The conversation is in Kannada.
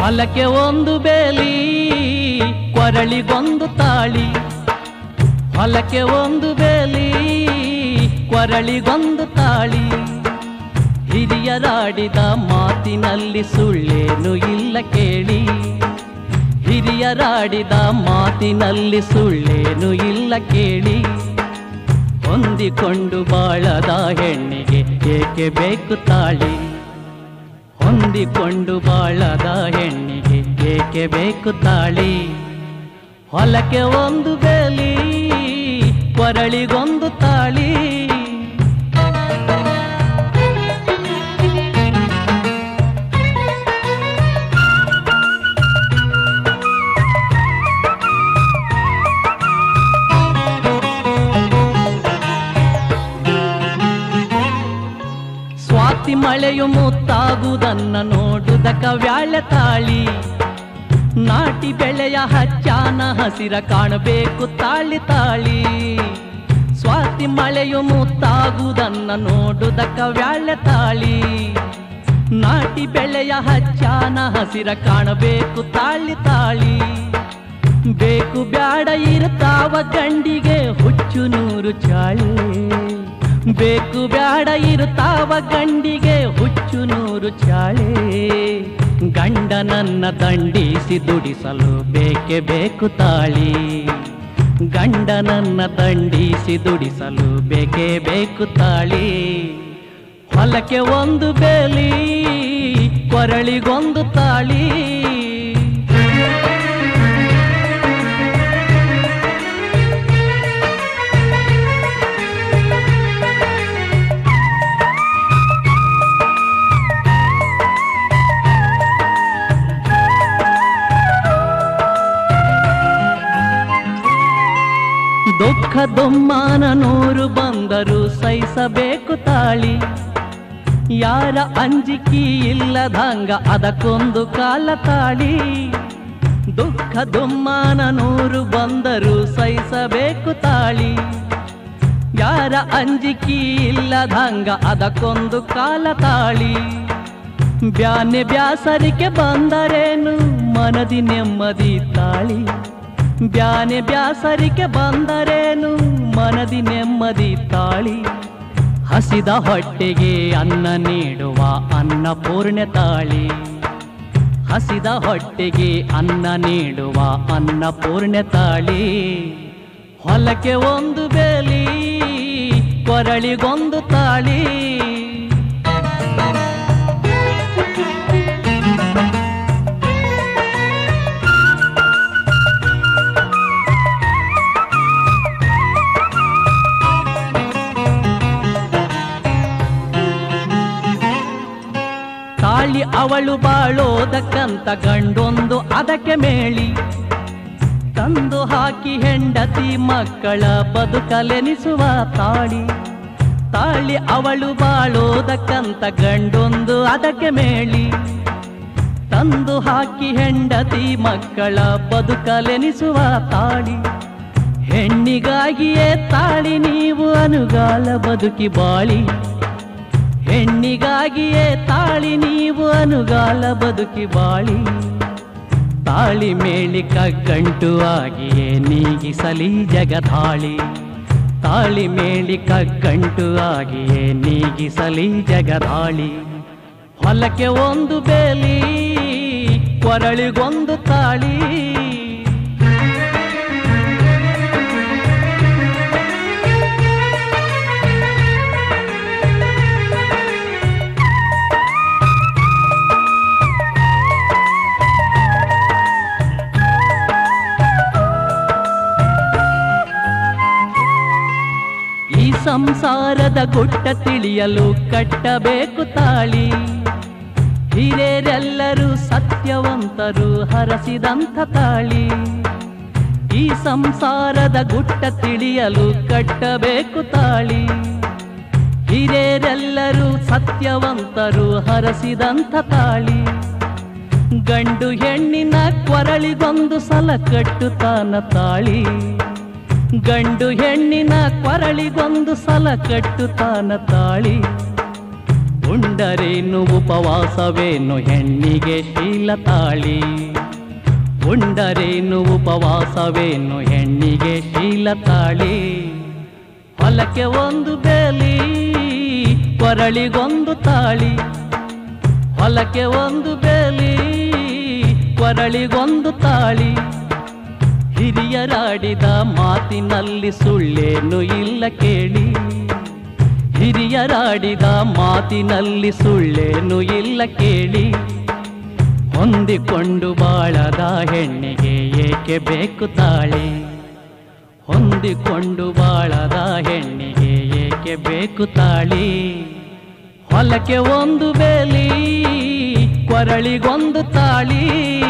ಹೊಲಕ್ಕೆ ಒಂದು ಬೇಲಿ ಕೊರಳಿಗೊಂದು ತಾಳಿ ಹೊಲಕ್ಕೆ ಒಂದು ಬೇಲಿ ಕೊರಳಿಗೊಂದು ತಾಳಿ ಹಿರಿಯರಾಡಿದ ಮಾತಿನಲ್ಲಿ ಸುಳ್ಳೇನು ಇಲ್ಲ ಕೇಳಿ ಹಿರಿಯರಾಡಿದ ಮಾತಿನಲ್ಲಿ ಸುಳ್ಳೇನು ಇಲ್ಲ ಕೇಳಿ ಹೊಂದಿಕೊಂಡು ಬಾಳದ ಹೆಣ್ಣಿಗೆ ಏಕೆ ಬೇಕು ತಾಳಿ ಹೊಂದಿಕೊಂಡು ಬಾಳದ ಹೆಣ್ಣಿಗೆ ಏಕೆ ಬೇಕು ತಾಳಿ ಹೊಲಕ್ಕೆ ಒಂದು ಬೇಲಿ ಕೊರಳಿಗೊಂದು ತಾಳಿ ಸ್ವಾತಿ ಮಳೆಯು ಮುತ್ತಾಗುವುದನ್ನ ನೋಡುವುದಕ್ಕ ವ್ಯಾಳೆ ತಾಳಿ ನಾಟಿ ಬೆಳೆಯ ಹಚ್ಚಾನ ಹಸಿರ ಕಾಣಬೇಕು ತಾಳಿ ತಾಳಿ ಸ್ವಾತಿ ಮಳೆಯು ಮುತ್ತಾಗುವುದನ್ನ ನೋಡುವುದಕ್ಕ ವ್ಯಾಳೆ ತಾಳಿ ನಾಟಿ ಬೆಳೆಯ ಹಚ್ಚಾನ ಹಸಿರ ಕಾಣಬೇಕು ತಾಳಿ ತಾಳಿ ಬೇಕು ಬ್ಯಾಡ ಇರ್ತಾವ ಗಂಡಿಗೆ ಹುಚ್ಚು ನೂರು ಚಾಳಿ ಬೇಕು ಬ್ಯಾಡ ಇರ್ತಾವ ಗಂಡಿಗೆ ಹುಚ್ಚು ನೂರು ಚಾಳೆ ಗಂಡನನ್ನ ದಂಡಿಸಿ ದುಡಿಸಲು ಬೇಕೆ ಬೇಕು ತಾಳಿ ಗಂಡನನ್ನ ದಂಡಿಸಿ ದುಡಿಸಲು ಬೇಕೇ ಬೇಕು ತಾಳಿ ಹೊಲಕ್ಕೆ ಒಂದು ಬೇಲಿ ಕೊರಳಿಗೊಂದು ತಾಳಿ ದುಃಖ ದುಮ್ಮಾನ ನೂರು ಬಂದರು ಸಹಿಸಬೇಕು ತಾಳಿ ಯಾರ ಅಂಜಿಕಿ ಇಲ್ಲದಂಗ ಅದಕ್ಕೊಂದು ಕಾಲ ತಾಳಿ ದುಃಖ ದುಮ್ಮಾನ ನೂರು ಬಂದರು ಸಹಿಸಬೇಕು ತಾಳಿ ಯಾರ ಅಂಜಿಕಿ ಇಲ್ಲದಂಗ ಅದಕ್ಕೊಂದು ಕಾಲ ತಾಳಿ ಬ್ಯಾನೆ ಬ್ಯಾಸರಿಕೆ ಬಂದರೇನು ಮನದಿ ನೆಮ್ಮದಿ ತಾಳಿ ಬ್ಯಾನೆ ಬ್ಯಾಸರಿಕೆ ಬಂದರೇನು ಮನದಿ ನೆಮ್ಮದಿ ತಾಳಿ ಹಸಿದ ಹೊಟ್ಟೆಗೆ ಅನ್ನ ನೀಡುವ ಅನ್ನಪೂರ್ಣೆ ತಾಳಿ ಹಸಿದ ಹೊಟ್ಟೆಗೆ ಅನ್ನ ನೀಡುವ ಅನ್ನಪೂರ್ಣೆ ತಾಳಿ ಹೊಲಕ್ಕೆ ಒಂದು ಬೇಲಿ ಕೊರಳಿಗೊಂದು ತಾಳಿ ತಾಳಿ ಅವಳು ಬಾಳೋದಕ್ಕಂತ ಗಂಡೊಂದು ಅದಕ್ಕೆ ಮೇಳಿ ತಂದು ಹಾಕಿ ಹೆಂಡತಿ ಮಕ್ಕಳ ಬದುಕಲೆನಿಸುವ ತಾಳಿ ತಾಳಿ ಅವಳು ಬಾಳೋದಕ್ಕಂತ ಗಂಡೊಂದು ಅದಕ್ಕೆ ಮೇಳಿ ತಂದು ಹಾಕಿ ಹೆಂಡತಿ ಮಕ್ಕಳ ಬದುಕಲೆನಿಸುವ ತಾಳಿ ಹೆಣ್ಣಿಗಾಗಿಯೇ ತಾಳಿ ನೀವು ಅನುಗಾಲ ಬದುಕಿ ಬಾಳಿ ಹೆಣ್ಣಿಗಾಗಿಯೇ ತಾಳಿ ನೀವು ಅನುಗಾಲ ಬದುಕಿ ಬಾಳಿ ತಾಳಿ ಮೇಳಿ ಕಗ್ಗಂಟು ಆಗಿಯೇ ನೀಗಿಸಲಿ ಜಗದಾಳಿ ತಾಳಿ ಮೇಳಿ ಕಗ್ಗಂಟು ಆಗಿಯೇ ನೀಗಿಸಲಿ ಜಗದಾಳಿ ಹೊಲಕ್ಕೆ ಒಂದು ಬೇಲಿ ಕೊರಳಿಗೊಂದು ತಾಳಿ ಈ ಸಂಸಾರದ ಗುಟ್ಟ ತಿಳಿಯಲು ಕಟ್ಟಬೇಕು ತಾಳಿ ಹಿರೇರೆಲ್ಲರೂ ಸತ್ಯವಂತರು ಹರಸಿದಂಥ ತಾಳಿ ಈ ಸಂಸಾರದ ಗುಟ್ಟ ತಿಳಿಯಲು ಕಟ್ಟಬೇಕು ತಾಳಿ ಹಿರೇರೆಲ್ಲರೂ ಸತ್ಯವಂತರು ಹರಸಿದಂಥ ತಾಳಿ ಗಂಡು ಹೆಣ್ಣಿನ ಕೊರಳಿಗೊಂದು ಸಲ ಕಟ್ಟುತ್ತಾನ ತಾಳಿ ಗಂಡು ಹೆಣ್ಣಿನ ಕೊರಳಿಗೊಂದು ಸಲ ಕಟ್ಟುತ್ತಾನ ತಾಳಿ ಉಂಡರೇನು ಉಪವಾಸವೇನು ಹೆಣ್ಣಿಗೆ ಶೀಲ ತಾಳಿ ಉಂಡರೇನು ಉಪವಾಸವೇನು ಹೆಣ್ಣಿಗೆ ಶೀಲ ತಾಳಿ ಹೊಲಕ್ಕೆ ಒಂದು ಬೇಲಿ ಕೊರಳಿಗೊಂದು ತಾಳಿ ಹೊಲಕ್ಕೆ ಒಂದು ಬೇಲಿ ಕೊರಳಿಗೊಂದು ತಾಳಿ ಹಿರಿಯರಾಡಿದ ಮಾತಿನಲ್ಲಿ ಸುಳ್ಳೇನು ಇಲ್ಲ ಕೇಳಿ ಹಿರಿಯರಾಡಿದ ಮಾತಿನಲ್ಲಿ ಸುಳ್ಳೇನು ಇಲ್ಲ ಕೇಳಿ ಹೊಂದಿಕೊಂಡು ಬಾಳದ ಹೆಣ್ಣಿಗೆ ಏಕೆ ಬೇಕು ತಾಳಿ ಹೊಂದಿಕೊಂಡು ಬಾಳದ ಹೆಣ್ಣಿಗೆ ಏಕೆ ಬೇಕು ತಾಳಿ ಹೊಲಕ್ಕೆ ಒಂದು ಬೇಲಿ ಕೊರಳಿಗೊಂದು ತಾಳಿ